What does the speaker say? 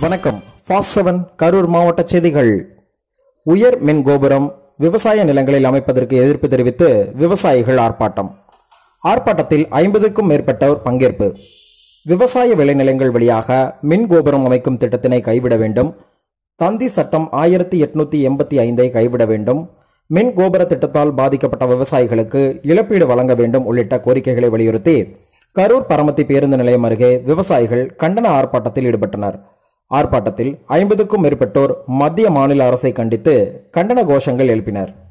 வணக்கம் fast seven Karur மாவட்ட செய்திகள் உயர் மின் கோபுரம் விவசாய நிலங்களில் அமைப்பதற்கு எதிர்ப்பு தெரிவித்து விவசாயிகள் ஆர்ப்பாட்டம் ஆர்ப்பாட்டத்தில் ஐம்பதுக்கும் மேற்பட்டோர் பங்கேற்பு விவசாய விளைநிலங்கள் வழியாக மின் கோபுரம் அமைக்கும் திட்டத்தினை கைவிட வேண்டும் தந்தி சட்டம் ஆயிரத்தி எட்நூத்தி எண்பத்தி ஐந்தை கைவிட வேண்டும் மின் கோபுர திட்டத்தால் பாதிக்கப்பட்ட விவசாயிகளுக்கு இழப்பீடு வழங்க வேண்டும் உள்ளிட்ட கோரிக்கைகளை வலியுறுத்தி கரூர் பரமத்தி பேருந்து நிலையம் அருகே விவசாயிகள் கண்டன ஆர்ப்பாட்டத்தில் ஈடுபட்டனர் ஆர்ப்பாட்டத்தில் ஐம்பதுக்கும் மேற்பட்டோர் மத்திய மாநில அரசை கண்டித்து கண்டன கோஷங்கள் எழுப்பினர்